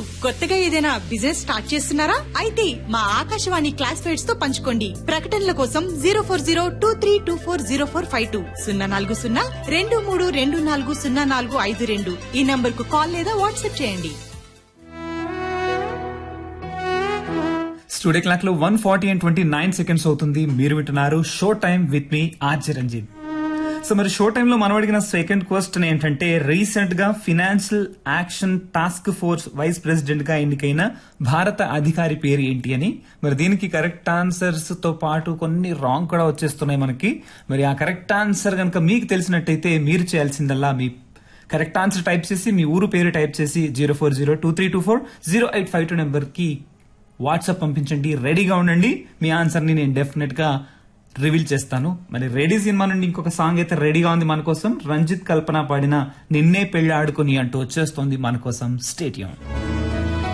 కొత్తగా ఏదైనా business start చేస్తున్నారా అయితే మా ఆకాశవాణి క్లాస్ ఫైట్స్ తో పంచుకోండి ప్రకటనల కోసం zero four zero two three two four zero four five two సున్నా నాలుగు సున్నా రెండు మూడు రెండు నాలుగు సున్నా నాలుగు ఐదు రెండు ఈ నంబర్ కు కాల్ లేదా వాట్సాప్ చేయండి స్టూడియో క్లాక్ లో one forty and twenty nine seconds అవుతుంది మీరు వింటున్నారు షో టైం విత్ మీ ఆర్జే రంజిత్ సో మరి షో టైంలో మనం అడిగిన సెకండ్ క్వశ్చన్ ఏంటంటే రీసెంట్ గా financial action task force vice president గా ఎన్నికైన భారత అధికారి పేరు ఏంటి అని మరి దీనికి కరెక్ట్ ఆన్సర్స్ తో పాటు కొన్ని రాంగ్ కూడా వచ్చేస్తున్నాయి మనకి మరి ఆ కరెక్ట్ ఆన్సర్ కనుక మీకు తెలిసినట్టయితే మీరు చేయాల్సిందల్లా మీ కరెక్ట్ ఆన్సర్ టైప్ చేసి మీ ఊరు పేరు టైప్ చేసి zero four zero two three two four zero eight five two number కి వాట్సాప్ పంపించండి రెడీగా ఉండండి మీ ఆన్సర్ ని నేను డెఫినెట్ గా రివీల్ చేస్తాను మరి రెడీ సినిమా నుండి ఇంకొక సాంగ్ అయితే రెడీగా ఉంది మన కోసం రంజిత్ కల్పన పాడిన నిన్నే పెళ్లి ఆడుకుని అంటూ వచ్చేస్తోంది మన కోసం స్టేడియం